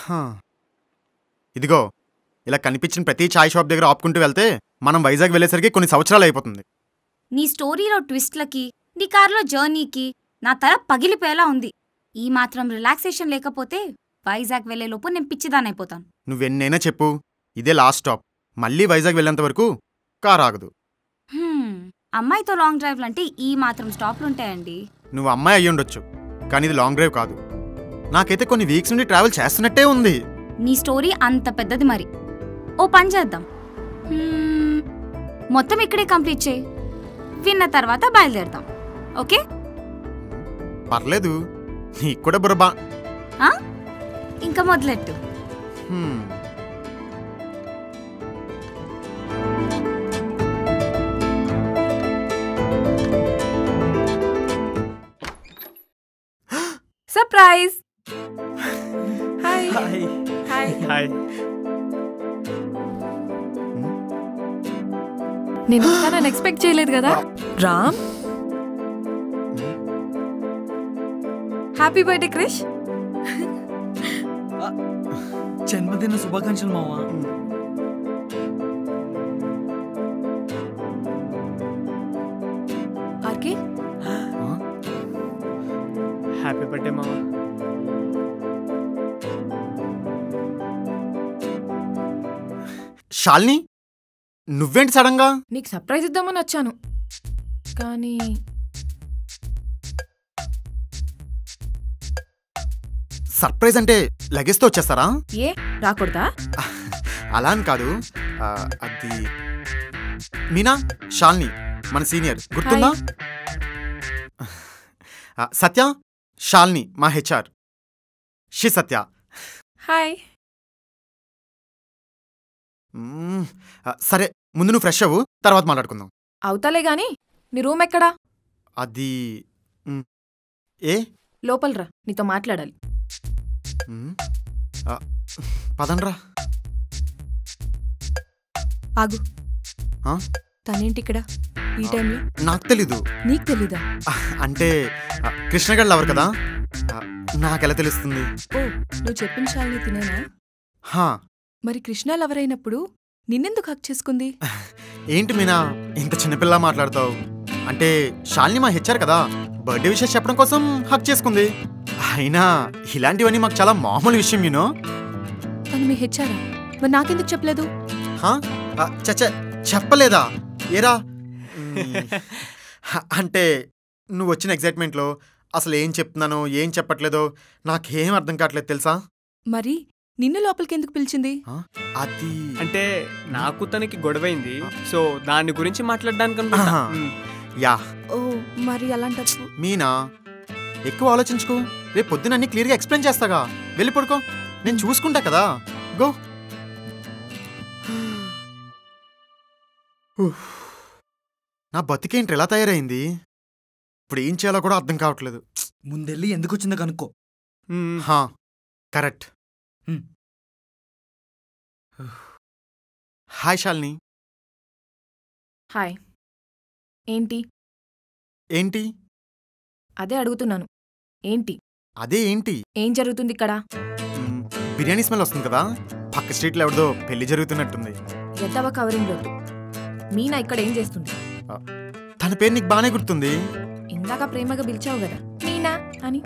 హా. ఇదిగో ఇలా కనిపించిన ప్రతి చాయ్ షాప్ దగ్గర ఆపుకుంటూ వెళ్తే మనం వైజాగ్ వెళ్ళేసరికి కొన్ని సంవత్సరాలు అయిపోతుంది నీ స్టోరీలో ట్విస్ట్లకి నీ కార్లో జర్నీకి నా తల పగిలిపోయేలా ఉంది ఈ మాత్రం రిలాక్సేషన్ లేకపోతే వైజాగ్ వెళ్లేలోపు నేను పిచ్చిదానైపోతాను నువ్వెన్నైనా చెప్పు ఇదే లాస్ట్ స్టాప్ మళ్ళీ వైజాగ్ వెళ్ళేంత వరకు కార్ ఆగదు హ్మ్, అమ్మాయితో లాంగ్ డ్రైవ్లు అంటే ఈ మాత్రం స్టాప్లు ఉంటాయండి నువ్వు అమ్మాయి అయ్యి ఉండొచ్చు కానీ ఇది లాంగ్ డ్రైవ్ కాదు నాకైతే కొన్ని వీక్స్ నుండి ట్రావెల్ చేస్తున్నట్టే ఉంది నీ స్టోరీ అంత పెద్దది మరి ఓ పని చేద్దాం హ్మ్, మొత్తం ఇక్కడే కంప్లీట్ చేయి విన్న తర్వాత బయలుదేరుతాం ఓకే పర్లేదు నీకు కూడా బుర్ర బా ఆ? ఇంకా మొదలెట్టు హ్మ్. Surprise hi hi hi hi నేను వస్తానని ఎక్స్పెక్ట్ చేయలేదు కదా రామ్ హ్యాపీ బర్త్డే క్రిష్ జన్మదిన శుభాకాంక్షలు మావా ఆర్కే హ్యాపీ బర్త్డే మావా శాలిని నువ్వేంటి సడన్గా నీకు సర్ప్రైజ్ ఇద్దామని వచ్చాను కానీ సర్ప్రైజ్ అంటే లగేజ్తో వచ్చేస్తారా ఏ రాకూడదా అలా అని కాదు ఆ, అది మీనా శాలిని మన సీనియర్ గుర్తుందా ఆ, సత్య శాలిని మా హెచ్ఆర్ షి సత్య హాయ్ మ్మ్. ఆ, సరే ముందు నువ్వు ఫ్రెష్ అవ్వు తర్వాత మాట్లాడుకుందాం అవుతాలే గాని నీ రూమ్ ఎక్కడా అది మ్, ఏ లోపలరా నీతో మాట్లాడాలి మ్, ఆ, పదండ్రా ఆగు ఆ? తనేంటి ఇక్కడ ఈ టైంలో నాకు తెలీదు నీకు తెలీదా ఆ, అంటే ఆ, కృష్ణగడ్ లవర్ కదా ఆ, నాకెలా తెలుస్తుంది ఓ నువ్వు చెప్పిన శాలిని తినేనా హా మరి కృష్ణ లవర్ అయినప్పుడు నిన్నెందుకు హక్ చేసుకుంది ఏంటి మీనా ఇంత చిన్నపిల్ల మాట్లాడతావు అంటే శాలిని మా హెచ్చారు కదా బర్త్డే విషయం చెప్పడం కోసం హక్ చేసుకుంది అయినా ఇలాంటివన్నీ మాకు చాలా మామూలు విషయం యూనో తను మీ హెచ్చారా మరి నాకెందుకు చెప్పలేదు హా? ఆ, చచ్చ చెప్పలేదా ఏరా మ్, హ, అంటే నువ్వు వచ్చిన ఎగ్జైట్మెంట్లో అసలు ఏం చెప్తున్నానో ఏం చెప్పట్లేదో నాకేం అర్థం కావట్లేదు తెలుసా మరి నిన్ను లోపలికి ఎందుకు పిలిచింది ఆ, అది అంటే నాకు తనకి గొడవైంది సో దాని గురించి మాట్లాడడానికి అనుకుంటా ఆహా. మ్. యా ఓ మరి అలాంటప్పుడు మీనా ఎక్కువ ఆలోచించుకో రేపు పొద్దున అన్ని క్లియర్గా ఎక్స్ప్లెయిన్ చేస్తాగా వెళ్ళి పడుకో నేను చూసుకుంటా కదా గో ఉఫ్. నా బతికేంటి ఎలా తయారైంది ఇప్పుడు ఏం చేయాలో కూడా అర్థం కావట్లేదు ముందెళ్ళి ఎందుకు వచ్చిందో కనుక్కో మ్. హా కరెక్ట్ హ్మ్. హాయ్ శాలిని హాయ్ ఏంటి ఏంటి అదే అడుగుతున్నాను ఏంటి అదే ఏంటి ఏం జరుగుతుంది ఇక్కడ మ్, బిర్యానీ స్మెల్ వస్తుంది కదా పక్క స్ట్రీట్లో ఎవరిదో పెళ్లి జరుగుతున్నట్టుంది ఎద్దవ కవరింగ్ లోటు మీనా ఇక్కడ ఏం చేస్తుంది తన పేరు నీకు బాగానే గుర్తుంది ఇందాక ప్రేమగా పిలిచావు కదా మీనా అని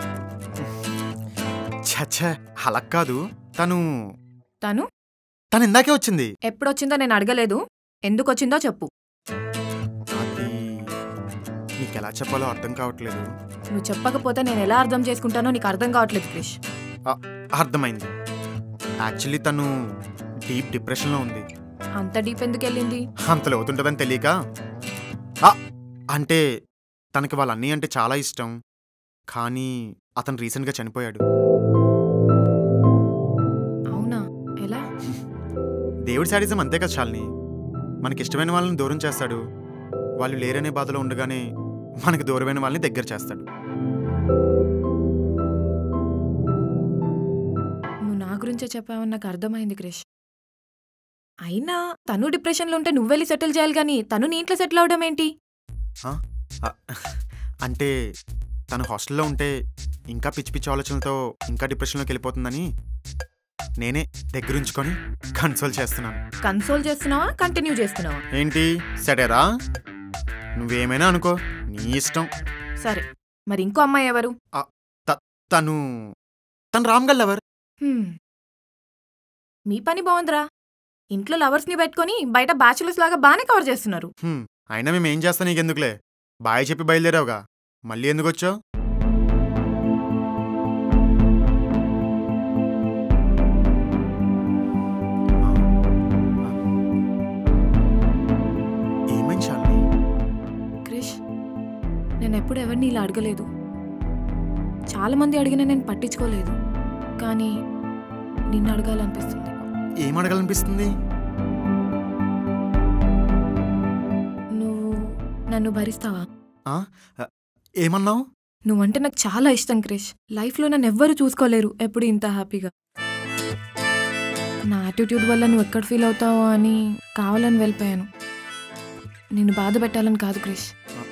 ఛ అలా కాదు తను తను తను ఇందాకే వచ్చింది ఎప్పుడొచ్చిందో నేను అడగలేదు ఎందుకు వచ్చిందో చెప్పు అది నీకు ఎలా చెప్పాలో అర్థం కావట్లేదు నువ్వు చెప్పకపోతే నేను ఎలా అర్థం చేసుకుంటానో నీకు అర్థం కావట్లేదు క్రిష్ అర్థమైంది యాక్చువల్లీ తను డీప్ డిప్రెషన్లో ఉంది అంత డీప్ ఎందుకు వెళ్ళింది అంత లోతుంటుందని తెలియక ఆ, అంటే తనకి వాళ్ళ అన్నయ్య అంటే చాలా ఇష్టం కానీ అతను రీసెంట్గా చనిపోయాడు అవునా ఎలా దేవుడి శాడిజం అంతే కదా శాలిని మనకి ఇష్టమైన వాళ్ళని దూరం చేస్తాడు వాళ్ళు లేరనే బాధలో ఉండగానే మనకి దూరమైన వాళ్ళని దగ్గర చేస్తాడు నువ్వు నా గురించే చెప్పావని నాకు అర్థమైంది క్రిష్ అయినా తను డిప్రెషన్లో ఉంటే నువ్వెళ్ళి సెటిల్ చేయాలి కానీ తను నీ ఇంట్లో సెటిల్ అవడం ఏంటి ఆ, అంటే తను హాస్టల్లో ఉంటే ఇంకా పిచ్చి పిచ్చి ఆలోచనలతో ఇంకా డిప్రెషన్లోకి వెళ్ళిపోతుందని నేనే దగ్గరుంచుకొని కన్సోల్ చేస్తున్నాను కన్సోల్ చేస్తున్నావా కంటిన్యూ చేస్తున్నావా ఏంటి సడేరా నువ్వేమైనా అనుకో నీ ఇష్టం సరే మరి ఇంకో అమ్మాయి ఎవరు తను తను రామ్గల్ ఎవరు హ్మ్. మీ పని బాగుందిరా ఇంట్లో లవర్స్ని పెట్టుకొని బయట బ్యాచులర్స్ లాగా బాగానే కవర్ చేస్తున్నారు హ్మ్, అయినా మేము ఏం చేస్తా నీకెందుకులే బాయ్ చెప్పి బయలుదేరావుగా మళ్ళీ ఎందుకు వచ్చావు ఏమైంది శాలిని క్రిష్ నేను ఎప్పుడు ఎవరిని ఇలా అడగలేదు చాలా మంది అడిగినా నేను పట్టించుకోలేదు కానీ నిన్ను అడగాలనిపిస్తుంది ఏం అడగాలనిపిస్తుంది నువ్వు నన్ను భరిస్తావా ఆ? ఆ, ఏమన్నావు నువ్వంటే నాకు చాలా ఇష్టం క్రిష్ లైఫ్లో నన్ను ఎవ్వరూ చూసుకోలేరు ఎప్పుడు ఇంత హ్యాపీగా నా యాటిట్యూడ్ వల్ల నువ్వు ఎక్కడ ఫీల్ అవుతావో అని కావాలని వెళ్ళిపోయాను నిన్ను బాధ పెట్టాలని కాదు క్రిష్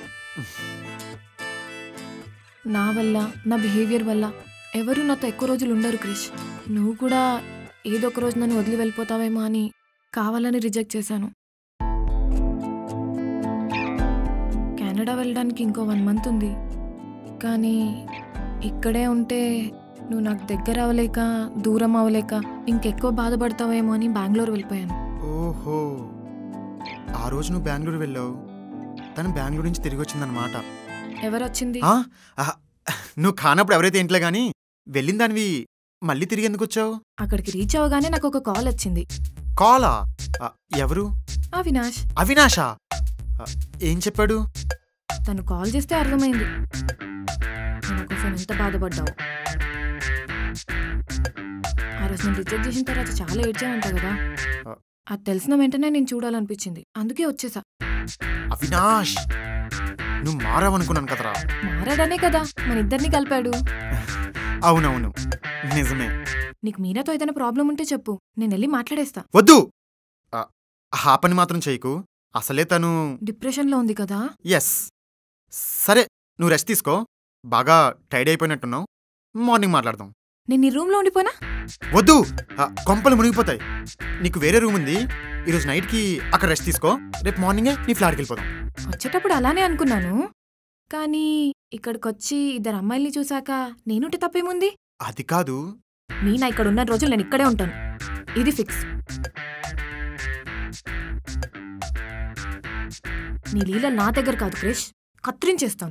నా వల్ల నా బిహేవియర్ వల్ల ఎవరు నాతో ఎక్కువ రోజులు ఉండరు క్రిష్ నువ్వు కూడా ఏదో ఒక రోజు నన్ను వదిలి వెళ్ళిపోతావేమో అని కావాలని రిజెక్ట్ చేశాను కెనడా వెళ్ళడానికి ఇంకో వన్ మంత్ ఉంది కానీ ఇక్కడే ఉంటే నువ్వు నాకు దగ్గర అవ్వలేక దూరం అవ్వలేక ఇంకెక్కువ బాధపడతావేమో అని బెంగళూరు వెళ్ళిపోయాను ఓహో ఆ రోజు నువ్వు బెంగళూరు వెళ్ళావు తను బెంగళూరు నుంచి తిరిగి వచ్చిందనమాట ఎవరొచ్చింది ఆ? ఆహా, నువ్వు కానప్పుడు ఎవరైతే ఇంట్లో గాని వెళ్ళిన దానివి మళ్ళీ తిరిగి ఎందుకు వచ్చావు అక్కడికి రీచ్ అవ్వగానే నాకు ఒక కాల్ వచ్చింది కాలా ఆ, ఎవరు అవినాష్ అవినాషా ఆ, ఏం చెప్పాడు తను కాల్ చేస్తే అర్థమైంది నా కోసం ఎంత బాధపడ్డావు ఆ రోజు నేను రిజెక్ట్ చేసిన తర్వాత చాలా ఏడ్చానంట కదా ఆ. అది తెలిసిన వెంటనే నేను చూడాలనిపించింది అందుకే వచ్చేసా అవినాష్ నువ్వు మారావనుకున్నాను కదరా మారాడనే కదా మన ఇద్దరిని కలిపాడు అవునవును నిజమే నీకు మీనాతో ఏదైనా ప్రాబ్లం ఉంటే చెప్పు నేను వెళ్ళి మాట్లాడేస్తా వద్దు ఆ, ఆ పని మాత్రం చేయకు అసలే తను డిప్రెషన్లో ఉంది కదా ఎస్ సరే నువ్వు రెస్ట్ తీసుకో బాగా టైడ్ అయిపోయినట్టున్నావు మార్నింగ్ మాట్లాడదాం నేను నీ రూమ్లో ఉండిపోనా వద్దు ఆ, కొంపలు మునిగిపోతాయి నీకు వేరే రూమ్ ఉంది ఈరోజు నైట్కి అక్కడ రెస్ట్ తీసుకో రేపు మార్నింగే నీ ఫ్లాట్కి వెళ్ళిపోదాం వచ్చేటప్పుడు అలానే అనుకున్నాను కానీ ఇక్కడికొచ్చి ఇద్దరు అమ్మాయిల్ని చూశాక నేనుంటే తప్పేముంది అది కాదు మీనా ఇక్కడ ఉన్న రోజులు నేను ఇక్కడే ఉంటాను ఇది ఫిక్స్ నీ లీల నా దగ్గర కాదు క్రిష్ కత్తిరించేస్తాను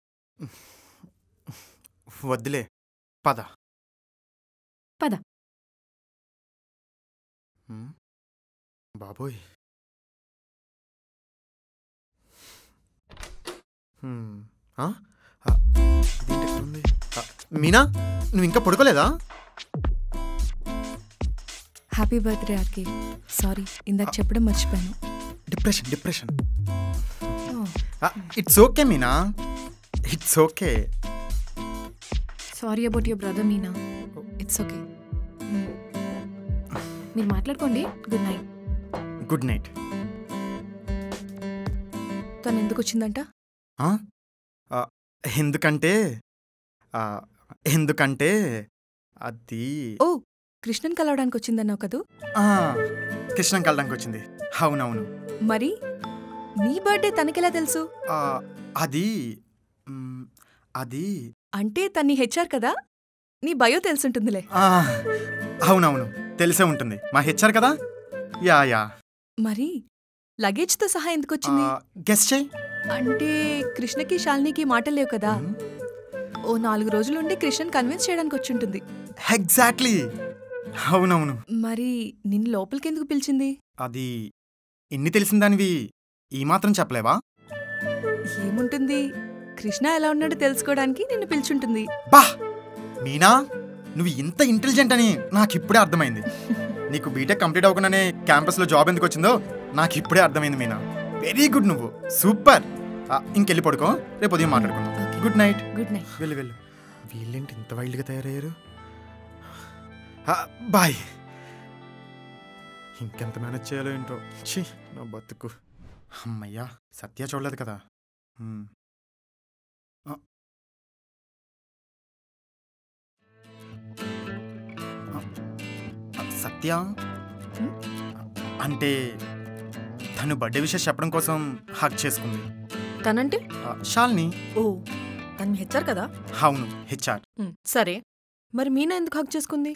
వద్దులే పద పద. హ్మ్. బాబోయ్ హ్మ్. ఆ? ఆ, ఇదేంటి ఇక్కడ ఉంది? ఆ, మీనా నువ్వు ఇంకా పడుకోలేదా హ్యాపీ బర్త్డే ఆర్కే సారీ ఇందాక చెప్పడం మర్చిపోయాను depression depression it's okay Meena it's okay sorry about your brother Meena it's okay మీరు మాట్లాడుకోండి గుడ్ నైట్ గుడ్ నైట్ తను ఎందుకు వచ్చిందంట ఆ? ఆ, ఎందుకంటే ఆ, ఎందుకంటే అది ఓ కృష్ణన్ కలవడానికి వచ్చిందన్నావు కదూ ఆ, కృష్ణం కలడానికి వచ్చింది అవునవును మరి నీ బర్త్డే తనకెలా తెలుసు ఆ, అది మ్, అది అంటే తన్ని హెచ్ఆర్ కదా నీ బయో తెలుసుంటుందిలే ఆ, అవునవును తెలిసే ఉంటుంది మా హెచ్ఆర్ కదా యా యా మరి లగేజ్తో సహా ఎందుకు వచ్చింది గెస్ట్ చేయి అంటే కృష్ణకి శాలినికి మాటలు లేవు కదా మ్, ఓ నాలుగు రోజులు ఉండి కృష్ణన్ కన్విన్స్ చేయడానికి వచ్చుంటుంది ఎగ్జాక్ట్లీ అవునవును మరి నిన్ను లోపలికి ఎందుకు పిలిచింది అది ఇన్ని తెలిసిన దానివి ఈ మాత్రం చెప్పలేవా ఏముంటుంది కృష్ణ ఎలా ఉన్నాడో తెలుసుకోవడానికి నిన్ను పిలిచుంటుంది బా మీనా నువ్వు ఇంత ఇంటెలిజెంట్ అని నాకు ఇప్పుడే అర్థమైంది నీకు బీటెక్ కంప్లీట్ అవ్వకుండానే క్యాంపస్లో జాబ్ ఎందుకు వచ్చిందో నాకు ఇప్పుడే అర్థమైంది మీనా వెరీ గుడ్ నువ్వు సూపర్ ఆ, ఇంకెళ్ళి పడుకో రేపు ఉదయం మాట్లాడుకుందాం Okay. Good night good night వెళ్ళు వెళ్ళు వీళ్ళేంటి ఇంత వైల్డ్గా తయారయ్యారు ఆ, బాయ్ ఇంకెంత మేనేజ్ చేయాలో ఏంటో ఛీ నా బతుకు అమ్మయ్యా సత్య చూడలేదు కదా హ్మ్. ఆ. ఆ. ఆ. సత్య అంటే తను బర్త్డే విషయం చెప్పడం కోసం హక్ చేసుకుంది తనంటే ఆ, శాలిని ఓ తను మీ హెచ్ఆర్ కదా అవును హెచ్ఆర్ ఉమ్, సరే మరి మీనా ఎందుకు హక్ చేసుకుంది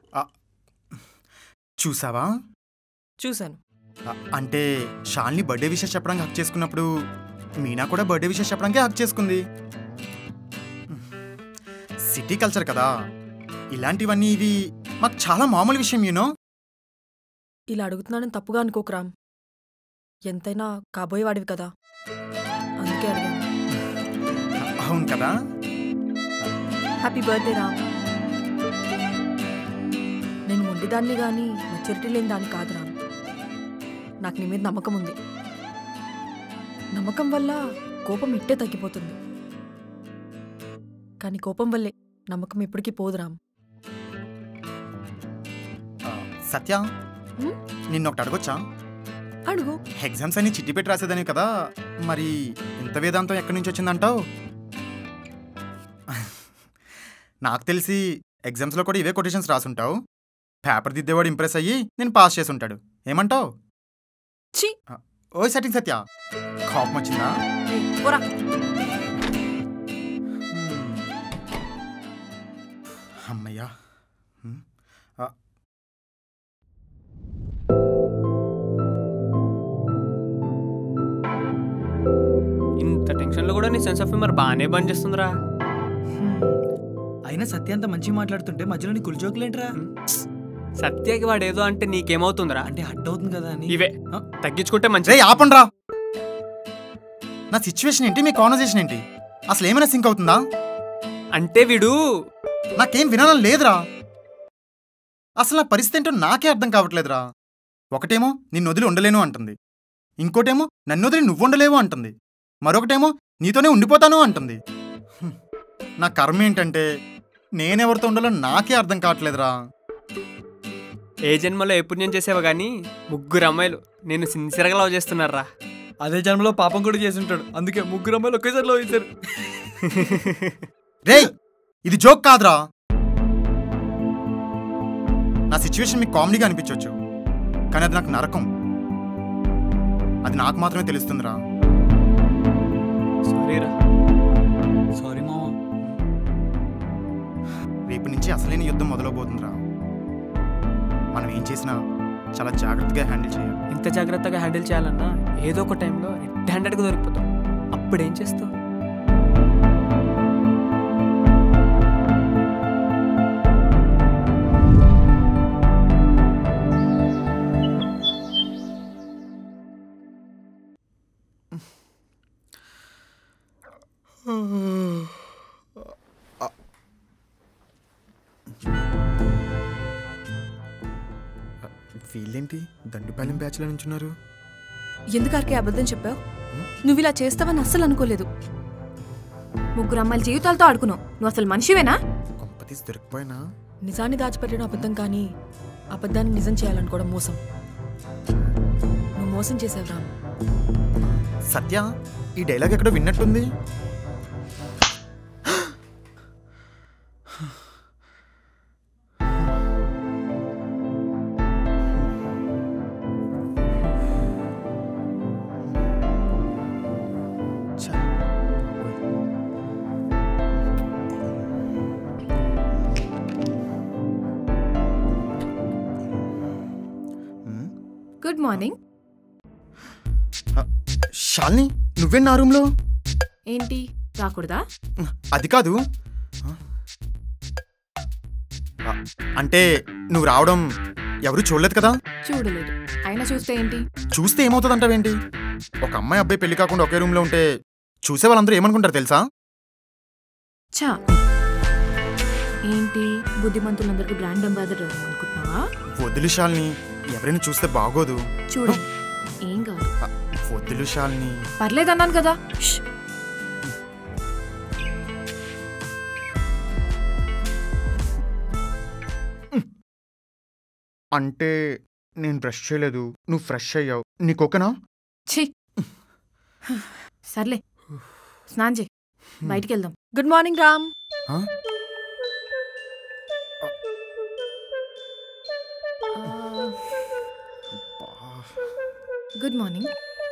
చూసావా చూశాను ఆ, అంటే శాలిని బర్త్డే విషయం చెప్పడానికి హక్ చేసుకున్నప్పుడు మీనా కూడా బర్త్డే విషయం చెప్పడానికి హక్ చేసుకుంది సిటీ కల్చర్ కదా ఇలాంటివన్నీ ఇవి మాకు చాలా మామూలు విషయం యూనో ఇలా అడుగుతున్నానని తప్పుగా అనుకోకు రామ్ ఎంతైనా కాబోయేవాడివి కదా అందుకే అడిగాను అవును కదా హ్యాపీ బర్త్డే రామ్ నేను మొండిదాన్ని గాని మెచ్యూరిటీ లేని దాన్ని కాదు రామ్ నాకు నీ మీద నమ్మకం ఉంది నమ్మకం వల్ల కోపం ఇట్టే తగ్గిపోతుంది కానీ కోపం వల్లే నమ్మకం ఎప్పటికీ పోదు రామ్ ఆ, సత్య హ్మ్? నిన్నొకటి అడగొచ్చా అడుగు ఎగ్జామ్స్ అన్ని చిట్టి పెట్టి రాసేదని కదా మరి ఇంత వేదాంతం ఎక్కడి నుంచి వచ్చిందంటావు నాకు తెలిసి ఎగ్జామ్స్లో కూడా ఇవే కొటేషన్స్ రాసుంటావు పేపర్ దిద్దేవాడు ఇంప్రెస్ అయ్యి నేను పాస్ చేసి ఉంటాడు ఏమంటావు ఛీ ఓ సెట్టింగ్ సత్య కోపం వచ్చిందా ఏయ్, పోరా హ్మ్. అమ్మయ్యా హ్మ్. ఆ, ఇంత టెన్షన్లో కూడా నీ సెన్స్ ఆఫ్ హ్యూమర్ బాగానే బంద్ చేస్తుందిరా అయినా సత్య అంత మంచిగా మాట్లాడుతుంటే మధ్యలో నీ కులి జోకులేంట్రా సత్యకి వాడు ఏదో అంటే నీకేమవుతుందిరా అంటే హట్ అవుతుంది కదా అని ఇవే ఆ. తగ్గించుకుంటే రే మంచిది ఆపండ్రా నా సిచ్యువేషన్ ఏంటి మీ కాన్వర్సేషన్ ఏంటి అసలు ఏమైనా సింక్ అవుతుందా అంటే వీడు నాకేం వినాలని లేదురా అసలు నా పరిస్థితి ఏంటో నాకే అర్థం కావట్లేదురా ఒకటేమో నిన్ను వదిలి ఉండలేను అంటుంది ఇంకోటేమో నన్ను వదిలి నువ్వు ఉండలేవు అంటుంది మరొకటేమో నీతోనే ఉండిపోతాను అంటుంది హ్మ్. నా కర్మ ఏంటంటే నేనెవరితో ఉండాలో నాకే అర్థం కావట్లేదురా ఏ జన్మలో ఏ పుణ్యం చేసేవా కానీ ముగ్గురు అమ్మాయిలు నేను సిన్సియర్గా లవ్ చేస్తున్నారా అదే జన్మలో పాపం కూడా చేసి ఉంటాడు అందుకే ముగ్గురు అమ్మాయిలు ఒకేసారి లవ్ చేశారు రేయ్ ఇది జోక్ కాదురా నా సిచ్యువేషన్ మీకు కామెడీగా అనిపించవచ్చు కానీ అది నాకు నరకం అది నాకు మాత్రమే తెలుస్తుందిరా సారీరా సారీ మామ రేపు నుంచి అసలైన యుద్ధం మొదలవబోతుందిరా మనం ఏం చేసినా చాలా జాగ్రత్తగా హ్యాండిల్ చేయాలి ఇంత జాగ్రత్తగా హ్యాండిల్ చేయాలన్నా ఏదో ఒక టైంలో రెడ్ హ్యాండెడ్గా దొరికిపోతాం అప్పుడేం చేస్తావు వీళ్ళేంటి దండుపాలెం బ్యాచ్లో నుంచున్నారు ఎందుకు ఆర్కే అబద్ధం చెప్పావు నువ్వు ఇలా చేస్తావని అస్సలు అనుకోలేదు ముగ్గురు అమ్మాయిల జీవితాలతో ఆడుకున్నావు నువ్వు అసలు మనిషివేనా కొంపతీసి దొరికిపోయినా నిజాన్ని దాచిపెట్టడం అబద్ధం కానీ అబద్ధాన్ని నిజం చేయాలనుకోవడం మోసం నువ్వు మోసం చేసావు రామ్ సత్య ఈ డైలాగ్ ఎక్కడో విన్నట్టుంది ఛ. హ్మ్? గుడ్ మార్నింగ్ శాలిని నువ్వే నా రూమ్లో ఏంటి రాకూడదా అది కాదు ఆ, అంటే నువ్వు రావడం ఎవరు చూడలేదు కదా చూడలేదు అయినా చూస్తే ఏంటి చూస్తే ఏమవుతుందంటావేంటి ఒక అమ్మాయి అబ్బాయి పెళ్లి కాకుండా ఒకే రూమ్లో ఉంటే చూసే వాళ్ళందరూ ఏమనుకుంటారు తెలుసా చా ఏంటి బుద్ధిమంతులందరికీ బ్రాండ్ అంబాసిడర్ అనుకుంటున్నావా వద్దులు శాలిని ఎవరైనా చూస్తే బాగోదు చూడండి ఏం కాదు ఆ, వద్దులు శాలిని పర్లేదు అన్నాను కదా ష్. అంటే నేను బ్రష్ చేయలేదు నువ్వు ఫ్రెష్ అయ్యావు నీకు ఓకేనా ఛీ సర్లే స్నానం చేయి బయటికి వెళ్దాం గుడ్ మార్నింగ్ రామ్ ఆ? గుడ్ మార్నింగ్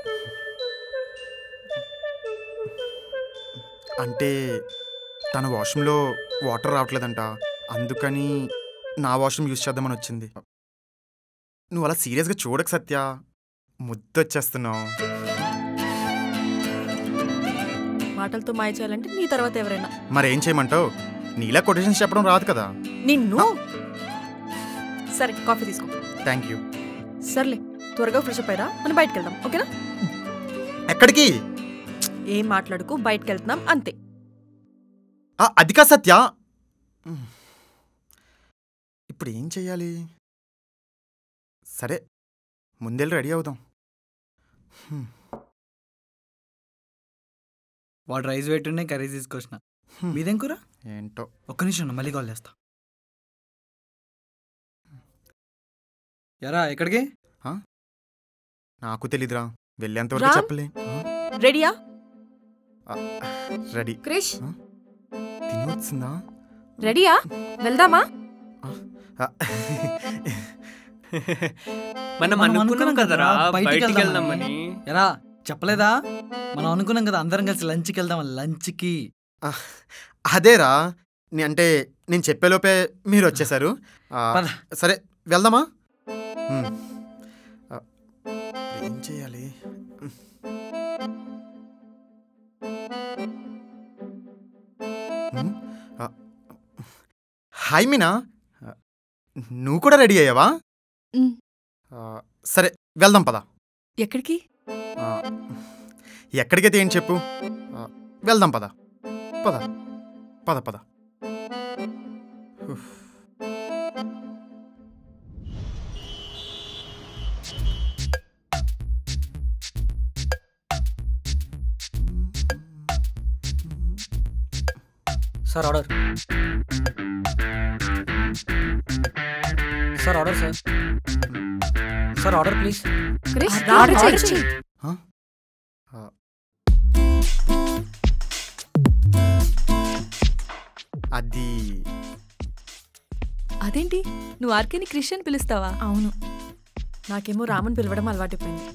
అంటే తన వాష్రూమ్లో వాటర్ రావట్లేదంట అందుకని నా వాష్రూమ్ యూస్ చేద్దామని వచ్చింది నువ్వు అలా సీరియస్గా చూడకు సత్య ముద్దొచ్చేస్తున్నావు మాటలతో మాయ చేయాలంటే నీ తర్వాత ఎవరైనా మరేం చేయమంటావు నీలా కొటేషన్స్ చెప్పడం రాదు కదా నిన్ను సరే కాఫీ తీసుకో థ్యాంక్ యూ సర్లే త్వరగా ఫ్రెష్ అప్ అయ్యరా మనం బయటకు వెళ్దాం ఓకేనా ఎక్కడికి ఏం మాట్లాడుకు బయటకు వెళ్తున్నాం అంతే ఆ, అది కా సత్య ఇప్పుడు ఏం చెయ్యాలి సరే ముందెళ్ళి రెడీ అవుదాం హ్మ్, వాడు రైస్ పెట్టున్నాయి కర్రీ తీసుకొచ్చిన హ్మ్. మీదేం కూర ఏంటో ఒక్క నిమిషం ఉండు, మళ్ళీ కాల్ చేస్తా ఎరా ఎక్కడికి నాకు తెలీదురా వెళ్ళేంతవరకు రామ్? చెప్పలే రెడీయా రెడీ క్రిష్ తిని వచ్చిందా రెడీయా వెళ్దామా ఆ, మనం మనం అనుకున్నాం అనుకున్నాం కదరా కదరా, బయటికి బయటికి వెళ్దామని. వెళ్దామని ఎరా చెప్పలేదా మనం అనుకున్నాం కదా అందరం కలిసి లంచ్కి వెళ్దాం లంచ్కి అదేరా నే- అంటే నేను చెప్పేలోపే మీరు వచ్చేసారు ఆ, పద. సరే వెళ్దామా హ్మ్. ఆ, ఏం చేయాలి హ్మ్? ఆ, హాయ్ మీనా ఆ, నువ్వు కూడా రెడీ అయ్యావా మ్. ఆ, సరే వెళ్దాం పద ఎక్కడికి ఆ, ఎక్కడికైతే ఏం చెప్పు ఆ, వెళ్దాం పద పద పద పద ఉఫ్. Sir order sir order sir sir order please Krish రా, ఆర్డర్ ఆర్డర్ చేయి. చెయ్యి. ఆ. అది అదేంటి నువ్వు ఆర్కేని క్రిష్ అని పిలుస్తావా అవును నాకేమో రామన్ పిలవడం అలవాటైపోయింది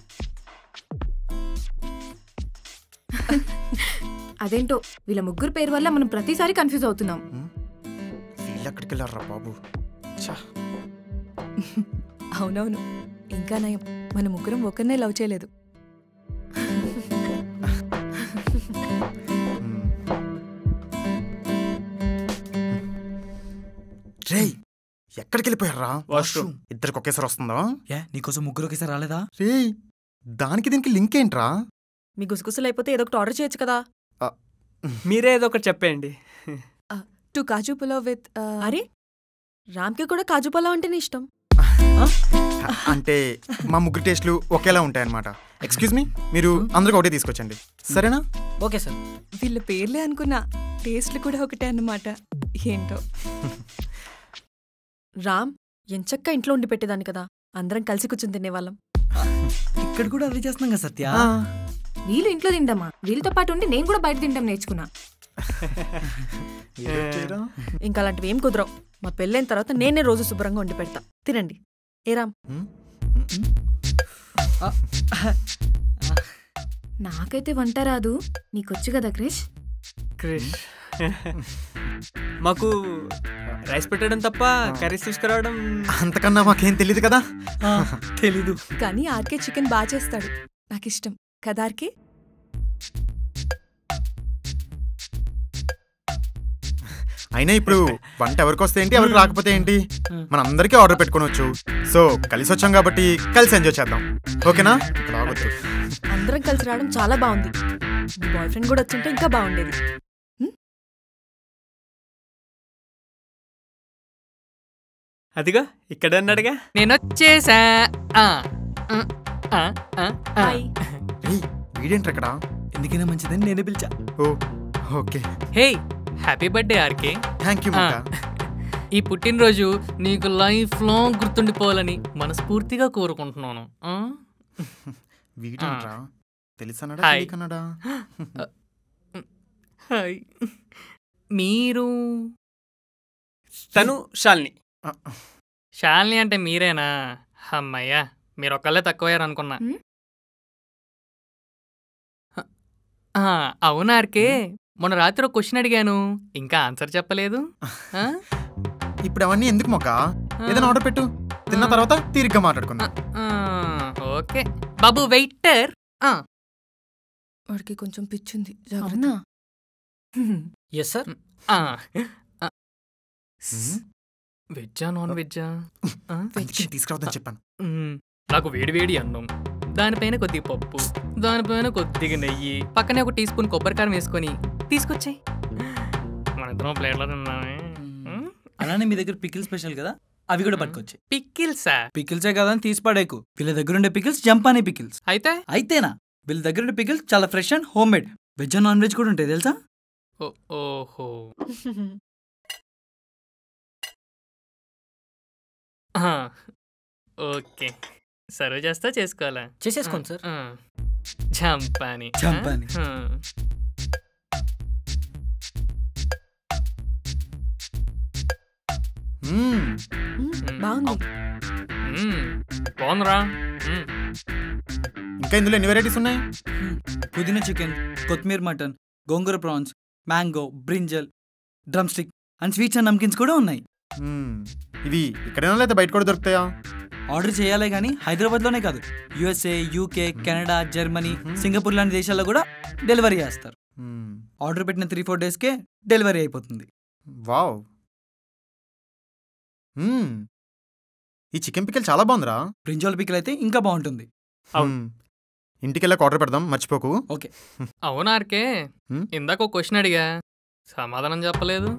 అదేంటో వీళ్ళ ముగ్గురు పేరు వల్ల మనం ప్రతిసారి కన్ఫ్యూజ్ అవుతున్నాం వీళ్ళు ఎక్కడికి వెళ్ళారా బాబు ఛా. అవునవును ఇంకా నయం మన ముగ్గురం ఒకరినే లవ్ చేయలేదు మ్. రేయ్ ఎక్కడికి వెళ్ళిపోయారా వాష్రూమ్ ఇద్దరికి ఒకేసారి వస్తుందా ఏ నీకోసం ముగ్గురు ఒకేసారి రాలేదా రేయ్ దానికి దీనికి లింక్ ఏంట్రా మీ గుసగుసలు అయిపోతే ఏదో ఒకటి ఆర్డర్ చేయొచ్చు కదా మీరే ఏదో ఒకటి చెప్పేయండి టు కాజు పులావ్ విత్ అరే రామ్కి కూడా కాజు పలావ్ అంటేనే ఇష్టం అంటే మా ముగ్గురు టేస్ట్లు ఒకేలా ఉంటాయన్నమాట ఎక్స్క్యూజ్ మీ మీరు అందరికి ఒకటే తీసుకొచ్చండి సరేనా ఓకే సార్ వీళ్ళ పేర్లే అనుకున్నా టేస్ట్లు కూడా ఒకటే అన్నమాట ఏంటో రామ్ ఎంచక్క ఇంట్లో ఉండి పెట్టేదాన్ని కదా అందరం కలిసి కూర్చుని తినేవాళ్ళం ఇక్కడ కూడా అదే చేస్తున్నాం కదా సత్య వీళ్ళు ఇంట్లో తింటామా వీళ్ళతో పాటు ఉండి నేను కూడా బయట తింటాం నేర్చుకున్నా ఏదో చేయరా? ఇంకా అలాంటివి ఏం కుదరవు మా పెళ్ళైన తర్వాత నేనే రోజు శుభ్రంగా వండి పెడతా తినండి ఏ రామ్ మ్? నాకైతే వంట రాదు నీకొచ్చు కదా క్రిష్ క్రిష్ మాకు రైస్ పెట్టడం తప్ప కర్రీస్ తీసుకురావడం అంతకన్నా మాకేం తెలియదు కదా ఆ, తెలీదు కానీ ఆర్కే చికెన్ బాగా చేస్తాడు నాకు ఇష్టం కదా ఆర్కే అయినా ఇప్పుడు వంట ఎవరికి వస్తే ఏంటి ఎవరికి రాకపోతే ఏంటి మన అందరికీ ఆర్డర్ పెట్టుకోవచ్చు సో కలిసి వచ్చాం కాబట్టి కలిసి ఎంజాయ్ చేద్దాం ఓకేనా ఇక్కడ ఆగొద్దు. అందరం కలిసి రావడం చాలా బాగుంది మీ బాయ్ ఫ్రెండ్ కూడా వచ్చుంటే ఇంకా బాగుండేది అదిగో ఇక్కడ అన్నాడుగా నేను వచ్చేసా ఆ, ఆ, ఆ, ఆ, ఆ. హాయ్ ఏయ్, వీడేంట్రా ఇక్కడ ఎందుకైనా మంచిదని నేనే పిలిచా ఓ okay hey happy birthday RK thank you ఆ. ఈ పుట్టినరోజు నీకు లైఫ్ లాంగ్ గుర్తుండిపోవాలని మనస్ఫూర్తిగా కోరుకుంటున్నాను ఆ? వీడేంట్రా తెలుసన్నాడా హాయ్. తెలియకన్నాడా హాయ్ మీరు తను షాల్ని శాలిని అంటే మీరేనా అమ్మయ్యా మీరు ఒక్కళ్ళే తక్కువయ్యారు అనుకున్నా హ్మ్? ఆ, అవునా ఆర్కే మొన్న రాత్రి ఒక క్వశ్చన్ అడిగాను ఇంకా ఆన్సర్ చెప్పలేదు ఆ? ఇప్పుడు అవన్నీ ఎందుకు మొక్క ఏదైనా ఆర్డర్ పెట్టు తిన్న తర్వాత తీరిగ్గా మాట్లాడుకుందాం ఆ, ఓకే బాబు వెయిటర్ వాడికి కొంచెం పిచ్చింది జాగ్రత్త అవునా ఎస్ సార్ ఆ, ఆ. వెజ్జా నాన్ వెజ్జా ఆ? అందుకే తీసుకురావద్దని చెప్పాను మ్మ్. నాకు వేడి వేడి అన్నం దానిపైన కొద్దిగా పప్పు దానిపైన కొద్దిగా నెయ్యి పక్కనే ఒక టీ స్పూన్ కొబ్బరికారం వేసుకొని తీసుకొచ్చాయి మన ఇద్దరం ప్లేట్లో తిన్నామే అలానే మీ దగ్గర పికిల్ స్పెషల్ కదా అవి కూడా పట్టుకొచ్చి పిక్కిల్సా పికిల్సే కదా అని తీసి పడేకు వీళ్ళ దగ్గర ఉండే పికిల్స్ జంపానీ పికిల్స్ అయితే అయితేనా వీళ్ళ దగ్గర ఉండే పికిల్స్ చాలా fresh and homemade veg and non veg కూడా ఉంటాయి తెలుసా ఓ- ఓహో ఆ, ఓకే సర్వ్ చేస్తా చేసుకోవాలా చేసేసుకోండి సార్ ఆ, జంపాని ఆ? జంపాని. ఆ. మ్మ్. మ్మ్, బాగుంది మ్మ్. బాగుందిరా మ్మ్. ఇంకా ఇందులో ఎన్ని వెరైటీస్ ఉన్నాయి పుదీనా చికెన్ కొత్తిమీర mutton gongura prawns mango brinjal drumstick and sweets and నమ్కిన్స్ కూడా ఉన్నాయి మ్మ్. ఇవి ఇక్కడైనా లేదా బయట కూడా దొరుకుతాయా ఆర్డర్ చేయాలే కానీ హైదరాబాద్లోనే కాదు USA UK Canada Germany Singapore లాంటి దేశాల్లో కూడా డెలివరీ చేస్తారు మ్మ్. ఆర్డర్ పెట్టిన త్రీ ఫోర్ డేస్కే డెలివరీ అయిపోతుంది వావ్ మ్మ్. ఈ చికెన్ పిక్కల్ చాలా బాగుందిరా బ్రింజాల్ పికిల్ అయితే ఇంకా బాగుంటుంది అవును. మ్మ్. ఇంటికి వెళ్ళాక ఆర్డర్ పెడదాం మర్చిపోకు అవునా ఆర్కే హ్మ్? ఇందాక ఒక క్వశ్చన్ అడిగా సమాధానం చెప్పలేదు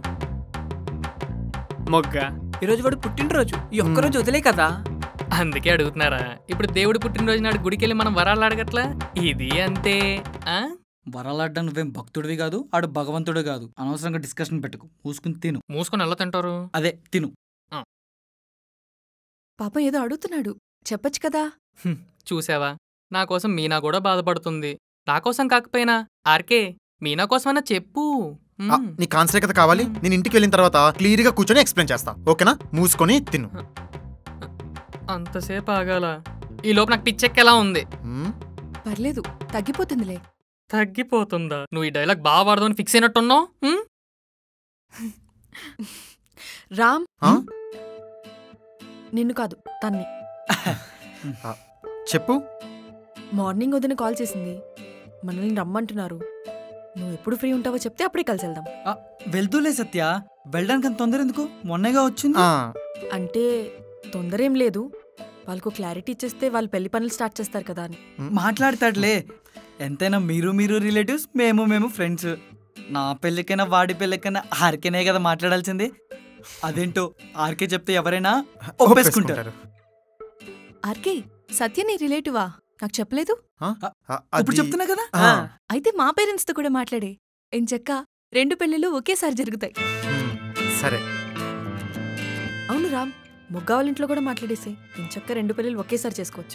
మొగ్గ ఈరోజు వాడు పుట్టినరోజు ఈ ఒక్కరోజు వదిలే కదా అందుకే అడుగుతున్నారా ఇప్పుడు దేవుడి పుట్టినరోజు నాడు గుడికి వెళ్ళి మనం వరాలు అడగట్లా ఇది అంతే ఆ వరాలాడ్డా నువ్వేం భక్తుడివి కాదు ఆడు భగవంతుడు కాదు అనవసరంగా డిస్కషన్ పెట్టుకు మూసుకుని తిను మూసుకొని ఎలా తింటారు అదే తిను పాపం ఏదో అడుగుతున్నాడు చెప్పొచ్చు కదా హ్మ్, చూసావా నా కోసం మీనా కూడా బాధపడుతుంది నా కోసం కాకపోయినా ఆర్కే మీనా కోసమన్నా చెప్పు ఆ, హ్మ్. నీ కాన్సరే కదా కావాలి నేను ఇంటికి వెళ్ళిన తర్వాత క్లియర్ గా కూర్చొని ఎక్స్ప్లెయిన్ చేస్తా ఓకేనా మూసుకొని తిను అంతసేపు ఆగాల ఈ లోపు నాకు పిచ్చెక్కేలా ఉంది మ్మ్. పర్లేదు తగ్గిపోతుందిలే తగ్గిపోతుందా నువ్వు ఈ డైలాగ్ బాగా వాడదామని ఫిక్స్ అయినట్టున్నావు హ్మ్? రామ్ ఆ? నిన్ను కాదు తన్ని చెప్పు మార్నింగ్ వదిన కాల్ చేసింది మనల్ని రమ్మంటున్నారు నువ్వు ఎప్పుడు ఫ్రీ ఉంటావో చెప్తే అప్పుడే కలిసి వెళ్దాం ఆ, వెళ్తూలే సత్య వెళ్ళడానికి అంత తొందర ఎందుకు మొన్నగా వచ్చింది ఆ, అంటే తొందర ఏం లేదు వాళ్ళకు క్లారిటీ ఇచ్చేస్తే వాళ్ళు పెళ్లి పనులు స్టార్ట్ చేస్తారు కదా అని మాట్లాడతాడులే ఎంతైనా మీరు మీరు రిలేటివ్స్ మేము మేము ఫ్రెండ్స్ నా పెళ్ళికైనా వాడి పెళ్ళికైనా ఆర్కేనే కదా మాట్లాడాల్సింది అదేంటో ఆర్కే చెప్తే ఎవరైనా ఒప్పేసుకుంటారు ఆర్కే సత్య నీ రిలేటివా నాకు చెప్పలేదు ఆ, ఇప్పుడు అది- చెప్తున్నా కదా ఆ, అయితే మా పేరెంట్స్ తో కూడా మాట్లాడే ఎంచక్క రెండు పెళ్ళిళ్ళు ఒకేసారి జరుగుతాయి మ్మ్. సరే అవును రామ్ మొగ్గ వాళ్ళ ఇంట్లో కూడా మాట్లాడేసే ఎంచక్క రెండు పెళ్ళిళ్ళు ఒకేసారి చేసుకోవచ్చు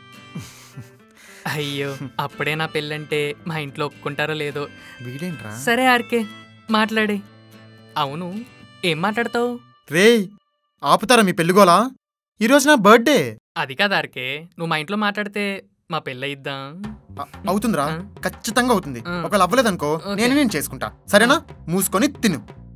అయ్యో అప్పుడే నా పెళ్ళంటే మా ఇంట్లో ఒప్పుకుంటారో లేదో వీడేంట్రా సరే ఆర్కే మాట్లాడే అవును ఏం మాట్లాడతావు రేయ్ ఆపుతారా మీ పెళ్ళిగోలా ఈరోజు నా బర్త్డే అది కాదు ఆర్కే నువ్వు మా ఇంట్లో మాట్లాడితే మా పెళ్ళి అయిద్దాం అ- అవుతుందిరా ఆ? ఖచ్చితంగా అవుతుంది ఆ. ఒకవేళ అవ్వలేదనుకో ఓకే. నేను నేను చేసుకుంటా సరేనా మూసుకొని తిను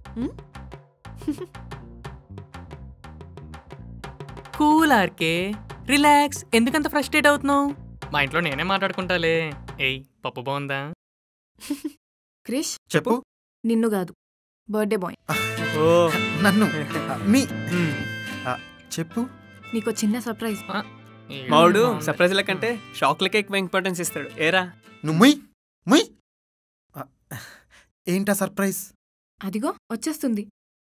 కూల్ ఆర్కే రిలాక్స్ ఎందుకంత ఫ్రస్ట్రేట్ అవుతున్నావు మా ఇంట్లో నేనే మాట్లాడుకుంటాలే ఏయ్ పప్పు బాగుందా క్రిష్ చెప్పు నిన్ను కాదు బర్త్డే బాయ్ ఓ నన్ను మీ మ్మ్. చెప్పు నీకు చిన్న సర్ప్రైజ్ మావుడు సర్ప్రైజ్ల కంటే షాక్లకే ఎక్కువ ఇంపార్టెన్స్ ఇస్తాడు ఏరా నువ్వు ముయ్ ముయ్ ఆ, ఏంటా సర్ప్రైజ్ అదిగో వచ్చేస్తుంది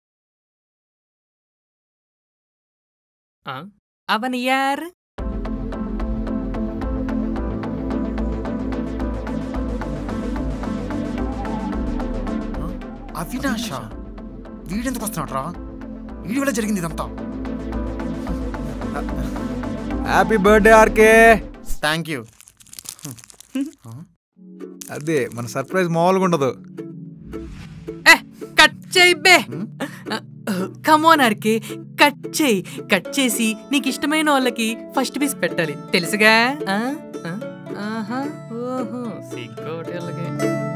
అవన్ యార్ అవినాష వీడెందుకు వస్తున్నాడు రా వీడి వల్ల జరిగింది ఇదంతా happy birthday RK thank you అదే మన సర్ప్రైజ్ మామూలుగా ఉండదు ఏ కట్ చేయి బే హ్మ్? కమోన్ ఆర్కే కట్ చేయి కట్ చేసి నీకు ఇష్టమైన వాళ్ళకి ఫస్ట్ పీస్ పెట్టాలి తెలుసుగా ఆ? ఆ? ఆహా ఓహో సిగ్గోటి వాళ్ళకి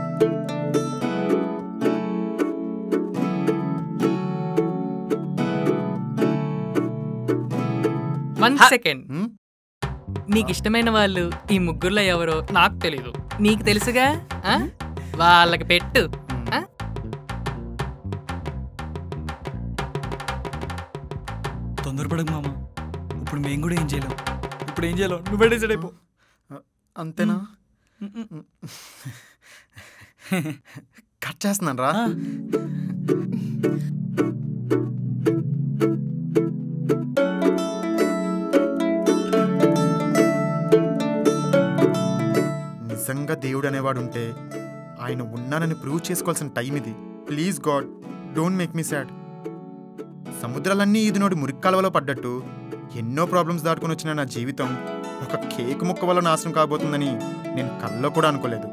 వన్ సెకండ్ హ్మ్? నీకు ఇష్టమైన వాళ్ళు ఈ ముగ్గురులో ఎవరో నాకు తెలీదు నీకు తెలుసుగా ఆ? వాళ్ళకి పెట్టు ఆ? తొందరపడకు మామ ఇప్పుడు మేము కూడా ఏం చేయలేం ఇప్పుడు ఏం చేయలేం నువ్వే డిసైడ్ అయిపో అంతేనా కట్ చేస్తున్నాను రా నిజంగా దేవుడు అనేవాడు ఉంటే ఆయన ఉన్నానని ప్రూవ్ చేసుకోవాల్సిన టైం ఇది please God don't make me sad సముద్రాలన్నీ ఇది నోటి మురిక్కాలవలో పడ్డట్టు ఎన్నో ప్రాబ్లమ్స్ దాటుకుని వచ్చిన నా జీవితం ఒక కేక్ ముక్క వల్ల నాశనం కాబోతుందని నేను కల్లో కూడా అనుకోలేదు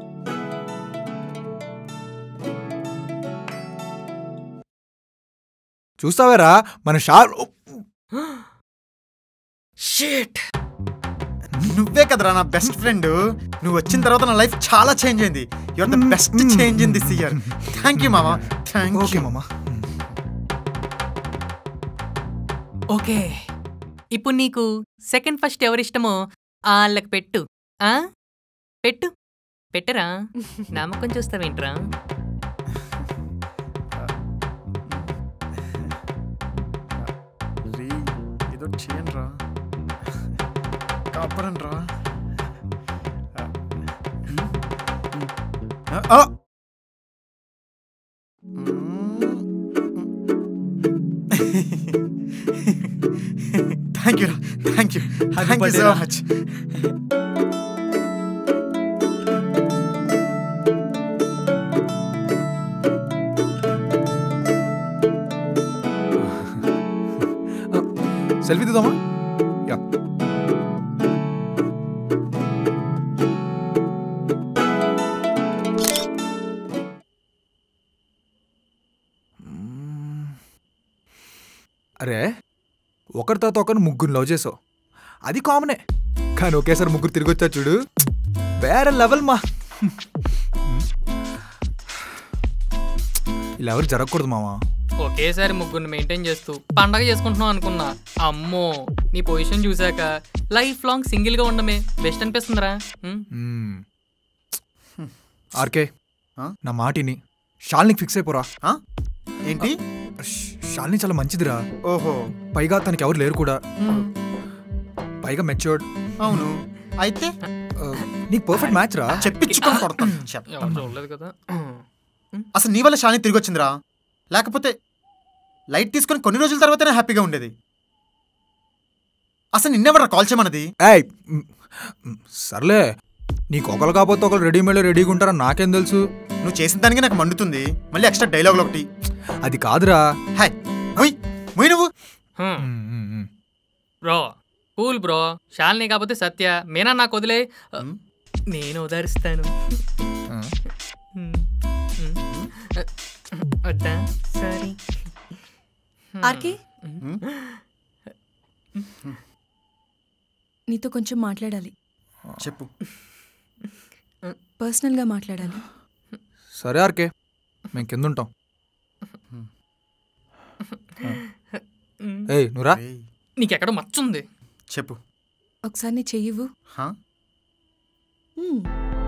చూస్తావేరా మన షార్ షేట్ నువ్వే కదరా నా బెస్ట్ ఫ్రెండ్ నువ్వు వచ్చిన తర్వాత నా లైఫ్ చాలా చేంజ్ అయింది your the best change in this year thank you మామా థ్యాంక్ ఓకే యూ మామా ఓకే ఇప్పుడు నీకు సెకండ్ ఫస్ట్ ఎవరిష్టమో వాళ్ళకి పెట్టు ఆ పెట్టు పెట్టరా నమ్మకం చూస్తావేంట్రా రీ ఏదో చేయండి రా కాపాడండి రా thank you thank you Happy thank you birthday so రా. మచ్ సెల్ఫీ తీద్దామా యా అరే ఒకరి తర్వాత ఒకరిని ముగ్గురు లవ్ చేసావు అది కామనే కానీ ఒకేసారి ముగ్గురు తిరిగి వచ్చా చూడు వేరే లెవెల్ మా ఇలా ఎవరు జరగకూడదు మావా ఒకేసారి ముగ్గురిని మెయింటైన్ చేస్తూ పండగ చేసుకుంటున్నాం అనుకున్నా అమ్మో నీ పొజిషన్ చూశాక లైఫ్ లాంగ్ సింగిల్గా ఉండమే బెస్ట్ అనిపిస్తుందిరా ఉం? మ్మ్. ఆర్కే ఆ? నా మాటిని షాల్నికి ఫిక్స్ అయిపోరా ఆ? ఏంటి ష్- షాలిని చాలా మంచిదిరా ఓహో పైగా తనకి ఎవరు లేరు కూడా పైగా మెచ్యూర్డ్ అవును అయితే నీకు పర్ఫెక్ట్ మ్యాచ్ రా చెప్పించుకొని కొడతాను చెప్ ఎవరు చూడలేదు కదా అసలు నీ వల్ల షాని తిరిగి వచ్చిందిరా లేకపోతే లైట్ తీసుకొని కొన్ని రోజుల తర్వాతనే హ్యాపీగా ఉండేది అసలు నిన్నెవరా కాల్ చేయమన్నది ఏయ్ మ్, మ్, సర్లే నీకు ఒకరు కాకపోతే ఒకరు రెడీమేడ్ రెడీగా ఉంటారని నాకేం తెలుసు నువ్వు చేసిన దానికి నాకు మండుతుంది మళ్ళీ ఎక్స్ట్రా డైలాగులు ఒకటి అది కాదురా హాయ్ మొయ్ మొయ్ నువ్వు హ్మ్. మ్, మ్, మ్. బ్రో కూల్ బ్రో శాలిని కాకపోతే సత్య మీనా నాకు వదిలే ఉం? నేను ఉదారిస్తాను ఆ. ఉం. ఉం. వద్దా సారీ ఆర్కే ఉం? నీతో కొంచెం మాట్లాడాలి చెప్పు పర్సనల్గా మాట్లాడాలి సరే ఆర్కే మేము కింద ఉంటాం ఏయ్ నువ్వురా ఏయ్, నీకెక్కడ మచ్చుంది చెప్పు ఒకసారి నీ చెయ్యివు హా? మ్మ్.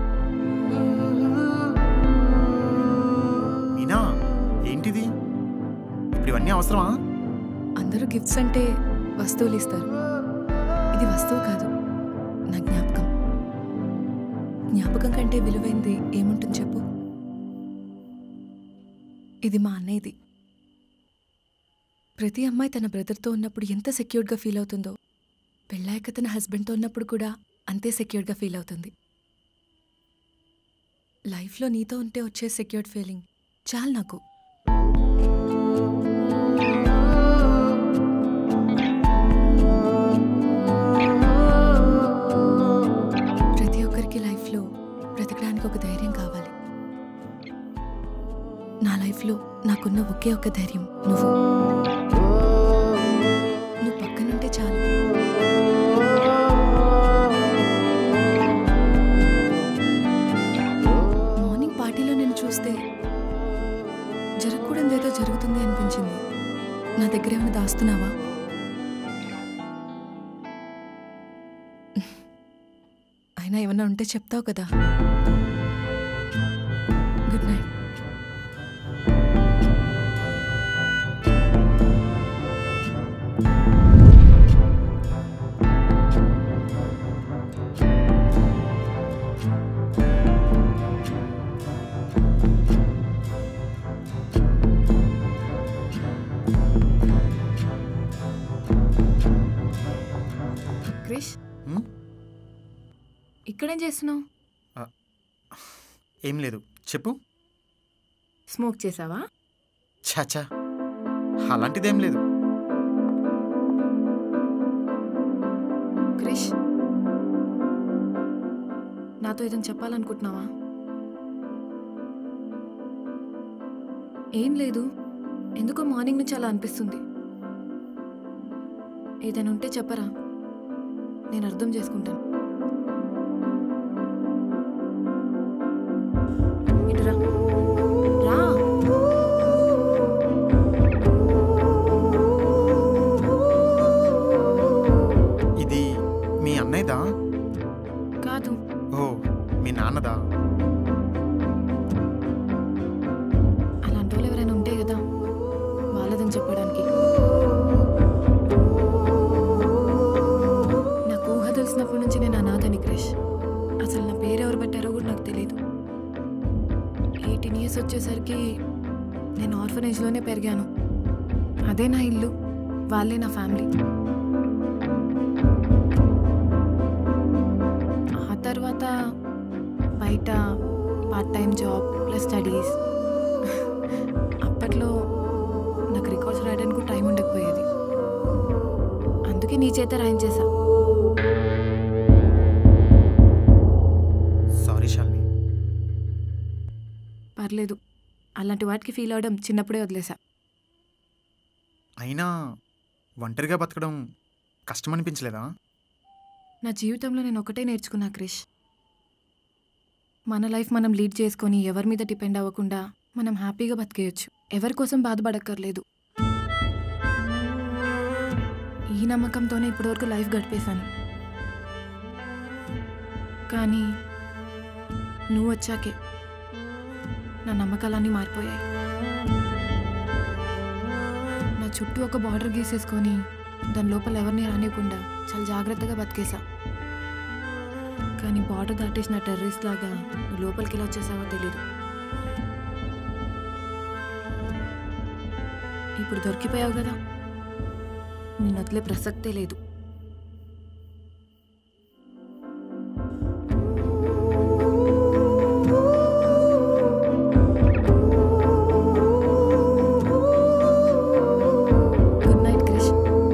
మీనా ఏంటిది ఇప్పుడు ఇవన్నీ అవసరమా అందరూ గిఫ్ట్స్ అంటే వస్తువులు ఇస్తారు ఇది వస్తువు కాదు నా జ్ఞాపకం జ్ఞాపకం కంటే విలువైంది ఏముంటుంది చెప్పు ఇది మా అన్నయ్యది ప్రతి అమ్మాయి తన బ్రదర్తో ఉన్నప్పుడు ఎంత సెక్యూర్డ్గా ఫీల్ అవుతుందో పెళ్ళాక తన హస్బెండ్తో ఉన్నప్పుడు కూడా అంతే సెక్యూర్డ్గా ఫీల్ అవుతుంది లైఫ్లో నీతో ఉంటే వచ్చే సెక్యూర్డ్ ఫీలింగ్ చాలు నాకు ప్రతి ఒక్కరికి లైఫ్లో బ్రతకడానికి ఒక ధైర్యం కావాలి నా లైఫ్లో నాకున్న ఒకే ఒక ధైర్యం నువ్వు నువ్వు పక్కనుంటే చాలు దగ్గర ఏమైనా దాస్తున్నావా అయినా ఏమన్నా ఉంటే చెప్తావు కదా గుడ్ నైట్ క్రిష్ హ్మ్? ఇక్కడేం చేస్తున్నావు ఏం లేదు చెప్పు స్మోక్ చేసావా చాచా అలాంటిదేం లేదు క్రిష్ నాతో ఏదైనా చెప్పాలనుకుంటున్నావా ఏం లేదు ఎందుకో మార్నింగ్ నుంచి అలా అనిపిస్తుంది ఏదైనా ఉంటే చెప్పరా నేను అర్థం చేసుకుంటాను ఇటురా రా ఇది మీ అన్నయ్యదా కాదు ఓ మీ నాన్నదా అలాంటి వాళ్ళు ఎవరైనా ఉంటే కదా వాళ్ళదని చెప్పడానికి నాకు ఊహ తెలిసినప్పటి నుంచి నేను అనాథని క్రిష్ అసలు నా పేరు ఎవరు పెట్టారో కూడా నాకు తెలియదు ఎయిటీన్ ఇయర్స్ వచ్చేసరికి నేను ఆర్ఫనేజ్లోనే పెరిగాను అదే నా ఇల్లు వాళ్ళే నా ఫ్యామిలీ ఆ తర్వాత బయట part time job plus studies అప్పట్లో నాకు రికార్డ్స్ రాయడానికి టైం ఉండకపోయేది అందుకే నీ చేత రాయించేసా సారీ శాలిని పర్లేదు అలాంటి వాటికి ఫీల్ అవడం చిన్నప్పుడే వదిలేసా అయినా ఒంటరిగా బతకడం కష్టం అనిపించలేదా నా జీవితంలో నేను ఒకటే నేర్చుకున్నా క్రిష్ మన లైఫ్ మనం లీడ్ చేసుకొని ఎవరి మీద డిపెండ్ అవ్వకుండా మనం హ్యాపీగా బతికేయచ్చు ఎవరి కోసం బాధపడక్కర్లేదు ఈ నమ్మకంతోనే ఇప్పటివరకు లైఫ్ గడిపేశాను కానీ నువ్వు వచ్చాకే నా నమ్మకాలన్నీ మారిపోయాయి నా చుట్టూ ఒక బార్డర్ గీసేసుకొని దాని లోపల ఎవరిని రానివ్వకుండా చాలా జాగ్రత్తగా బతికేసా కానీ బార్డర్ దాటేసిన టెర్రరిస్ట్ లాగా నువ్వు లోపలికి ఎలా వచ్చేసావో తెలీదు ఇప్పుడు దొరికిపోయావు కదా నేను వదిలే ప్రసక్తే లేదు గుడ్ నైట్ క్రిష్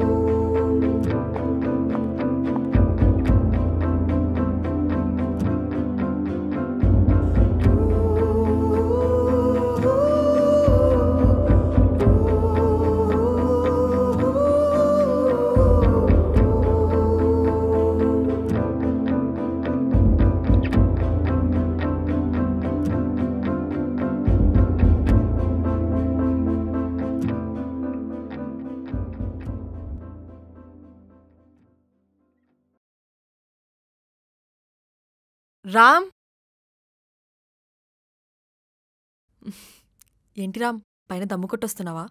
రామ్ ఏంటి రామ్ పైన దమ్ము కొట్టొస్తున్నావా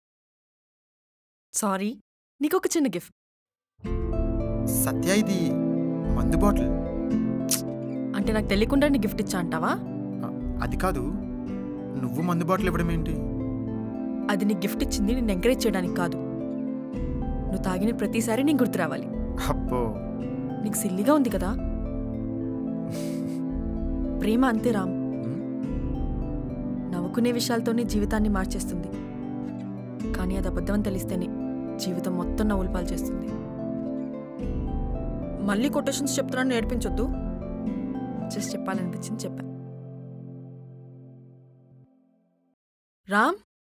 సారీ నీకు ఒక చిన్న గిఫ్ట్ సత్య ఇది మందు బాటిల్ అంటే నాకు తెలియకుండా నీ గిఫ్ట్ ఇచ్చా అంటావా అది కాదు నువ్వు మందు బాటిల్ ఇవ్వడం ఏంటి అది నీకు గిఫ్ట్ ఇచ్చింది నేను ఎంకరేజ్ చేయడానికి కాదు నువ్వు తాగిన ప్రతిసారి నీకు గుర్తు రావాలి అబ్బో నీకు సిల్లిగా ఉంది కదా ప్రేమ అంతే రామ్ ఉమ్, నవ్వుకునే విషయాలతోనే జీవితాన్ని మార్చేస్తుంది కానీ అది అబద్ధం తెలిస్తేనే జీవితం మొత్తం నవ్వులు పాలు చేస్తుంది మళ్ళీ కొటేషన్స్ చెప్తున్నాను నేర్పించొద్దు జస్ట్ చెప్పాలనిపించింది చెప్పా రామ్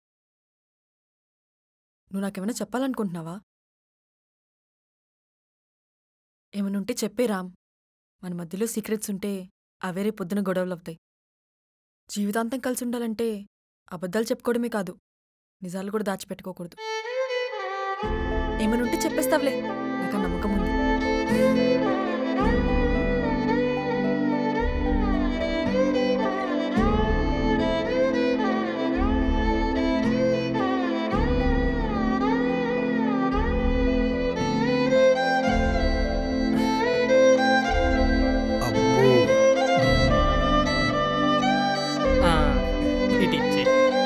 నువ్వు నాకేమైనా చెప్పాలనుకుంటున్నావా ఏమైనా ఉంటే చెప్పే రామ్ మన మధ్యలో సీక్రెట్స్ ఉంటే అవే రేపు పొద్దున గొడవలు అవుతాయి జీవితాంతం కలిసి ఉండాలంటే అబద్ధాలు చెప్పుకోవడమే కాదు నిజాలు కూడా దాచిపెట్టుకోకూడదు ఏమైనా ఉంటే చెప్పేస్తావులే నాకు ఆ నమ్మకం ఉంది అబ్బో ఆ, ఇటు ఇచ్చి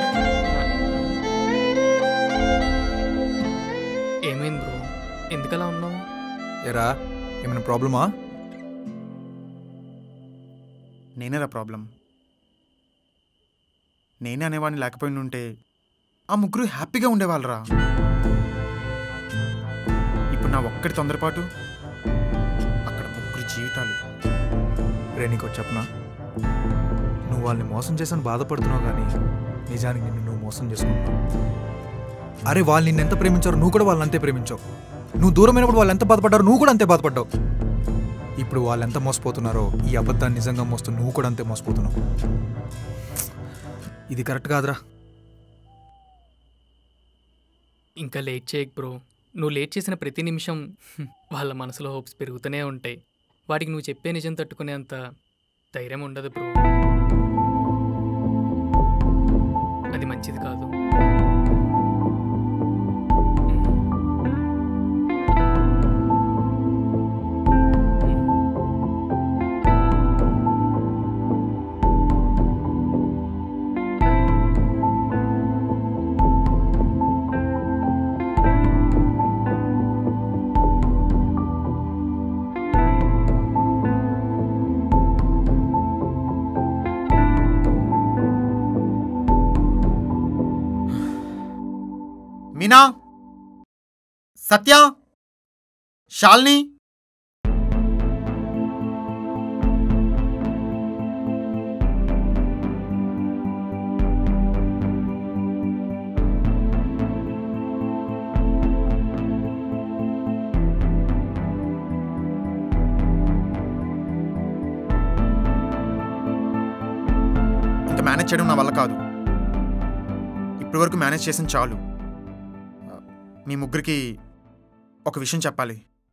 ఏమైంది బ్రో ఎందుకలా ఉన్నావు ఎరా ఏమైనా ప్రాబ్లమా నేనేరా ప్రాబ్లం నేనే అనేవాడిని లేకపోయిన ఉంటే ఆ ముగ్గురు హ్యాపీగా ఉండేవాళ్ళరా ఇప్పుడు నా ఒక్కడి తొందరపాటు అక్కడ ముగ్గురు జీవితాలు రే నీకు చెప్పనా నువ్వు వాళ్ళని మోసం చేసని బాధపడుతున్నావు కానీ నిజానికి నిన్ను నువ్వు మోసం చేసుకుంటున్నావు అరే వాళ్ళు నిన్ను ఎంత ప్రేమించారో నువ్వు కూడా వాళ్ళని అంతే ప్రేమించావు నువ్వు దూరమైనప్పుడు వాళ్ళు ఎంత బాధపడ్డారో నువ్వు కూడా అంతే బాధపడ్డావు ఇప్పుడు వాళ్ళు ఎంత మోసపోతున్నారో ఈ అబద్ధాన్ని నిజంగా మోస్తూ నువ్వు కూడా అంతే మోసపోతున్నావు ఇది కరెక్ట్ కాదురా ఇంకా లేట్ చేయకు బ్రో నువ్వు లేట్ చేసిన ప్రతి నిమిషం హ్మ్, వాళ్ళ మనసులో హోప్స్ పెరుగుతూనే ఉంటాయి వాటికి నువ్వు చెప్పే నిజం తట్టుకునేంత ధైర్యం ఉండదు బ్రో అది మంచిది కాదు మీనా సత్య శాలిని ఇంకా మేనేజ్ చేయడం నా వల్ల కాదు ఇప్పటి వరకు మేనేజ్ చేసిన చాలు మీ ముగ్గురికి ఒక విషయం చెప్పాలి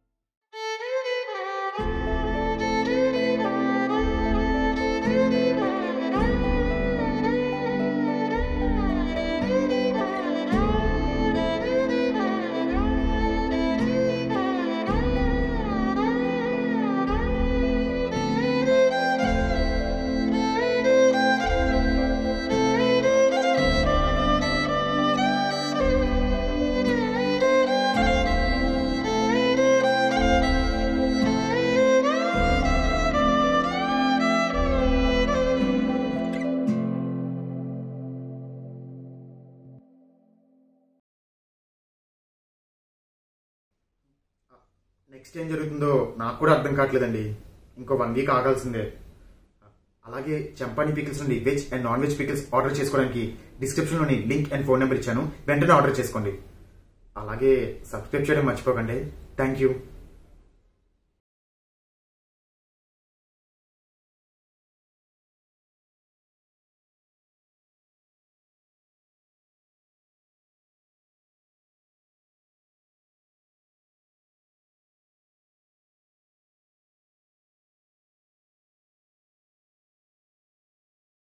నెక్స్ట్ ఏం జరుగుతుందో నాకు కూడా అర్థం కావట్లేదండి ఇంకో వన్ వీక్ ఆగాల్సిందే అలాగే చంపాని పికిల్స్ నుండి veg and non veg pickles order చేసుకోవడానికి డిస్క్రిప్షన్లోని లింక్ అండ్ ఫోన్ నెంబర్ ఇచ్చాను వెంటనే ఆర్డర్ చేసుకోండి అలాగే సబ్స్క్రైబ్ చేయడం మర్చిపోకండి థ్యాంక్ యూ